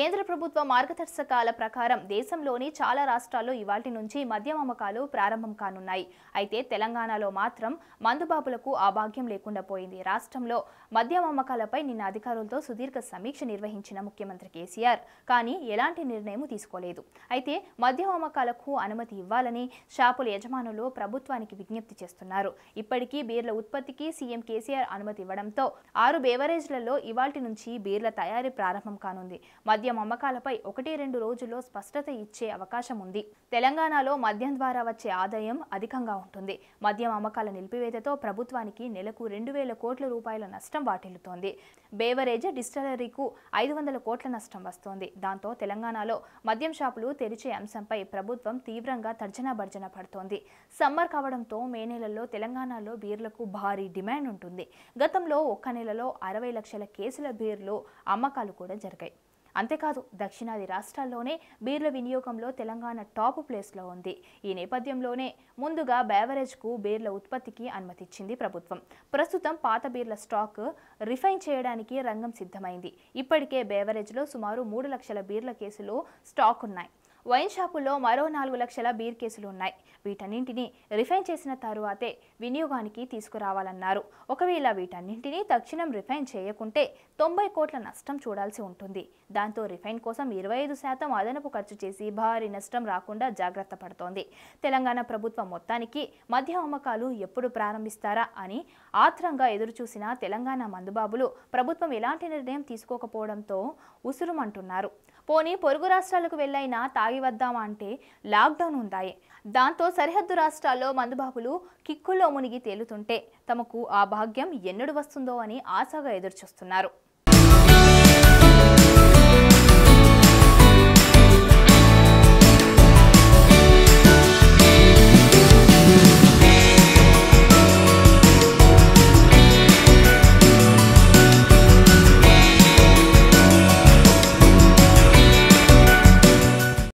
కేంద్ర ప్రభుత్వ మార్గదర్శకాల ప్రకారం దేశంలోని చాలా రాష్ట్రాల్లో ఇవాటి నుంచి మద్యం అమ్మకాలు ప్రారంభం కానున్నాయి అయితే తెలంగాణలో మాత్రం మందుబాబులకు ఆ భాగ్యం లేకుండా పోయింది రాష్ట్రంలో మద్యం అమ్మకాలపై నిన్న అధికారులతో సుదీర్ఘ సమీక్ష నిర్వహించిన ముఖ్యమంత్రి కేసీఆర్ కానీ ఎలాంటి నిర్ణయం తీసుకోలేదు అయితే మద్యం అమ్మకాలకు అనుమతి ఇవ్వాలని షాపుల యజమానులు ప్రభుత్వానికి విజ్ఞప్తి చేస్తున్నారు ఇప్పటికీ బీర్ల ఉత్పత్తికి సీఎం కేసీఆర్ అనుమతి ఇవ్వడంతో ఆరు బేవరేజ్లలో ఇవాల్టి నుంచి బీర్ల తయారీ ప్రారంభం కానుంది మద్యం అమ్మకాలపై ఒకటి రెండు రోజుల్లో స్పష్టత ఇచ్చే అవకాశం ఉంది తెలంగాణలో మద్యం ద్వారా వచ్చే ఆదాయం అధికంగా ఉంటుంది మద్యం అమ్మకాల నిలిపివేతతో ప్రభుత్వానికి నెలకు రెండు వేల కోట్ల రూపాయల నష్టం వాటిల్లుతోంది బేవరేజ్ డిస్టిలరీకు ఐదు వందల కోట్ల నష్టం వస్తోంది దాంతో తెలంగాణలో మద్యం షాపులు తెరిచే అంశంపై ప్రభుత్వం తీవ్రంగా తర్జన భర్జన పడుతోంది సమ్మర్ కావడంతో మే నెలలో తెలంగాణలో బీర్లకు భారీ డిమాండ్ ఉంటుంది గతంలో ఒక్క నెలలో అరవై లక్షల కేసుల బీర్లు అమ్మకాలు కూడా జరిగాయి అంతేకాదు దక్షిణాది రాష్ట్రాల్లోనే బీర్ల వినియోగంలో తెలంగాణ టాప్ ప్లేస్లో ఉంది ఈ నేపథ్యంలోనే ముందుగా బేవరేజ్కు బీర్ల ఉత్పత్తికి అనుమతిచ్చింది ప్రభుత్వం ప్రస్తుతం పాత బీర్ల స్టాక్ రిఫైన్ చేయడానికి రంగం సిద్ధమైంది ఇప్పటికే బేవరేజ్లో సుమారు మూడు లక్షల బీర్ల కేసులు స్టాక్ ఉన్నాయి వైన్ షాపుల్లో మరో నాలుగు లక్షల బీర్ కేసులు ఉన్నాయి వీటన్నింటినీ రిఫైన్ చేసిన తరువాతే వినియోగానికి తీసుకురావాలన్నారు ఒకవేళ వీటన్నింటినీ తక్షణం రిఫైన్ చేయకుంటే తొంభై కోట్ల నష్టం చూడాల్సి ఉంటుంది దాంతో రిఫైన్ కోసం ఇరవై ఐదు శాతం అదనపు ఖర్చు చేసి భారీ నష్టం రాకుండా జాగ్రత్త పడుతోంది తెలంగాణ ప్రభుత్వం మొత్తానికి మద్య అమ్మకాలు ఎప్పుడు ప్రారంభిస్తారా అని ఆత్రంగా ఎదురుచూసిన తెలంగాణ మందుబాబులు ప్రభుత్వం ఎలాంటి నిర్ణయం తీసుకోకపోవడంతో ఉసురుమంటున్నారు పోనీ పొరుగు రాష్ట్రాలకు వెళ్ళైనా తాగి వద్దామా అంటే లాక్డౌన్ ఉందాయే దాంతో సరిహద్దు రాష్ట్రాల్లో మందుబాబులు కిక్కుల్లో మునిగి తేలుతుంటే తమకు ఆ భాగ్యం ఎన్నడు వస్తుందో అని ఆశగా ఎదురుచూస్తున్నారు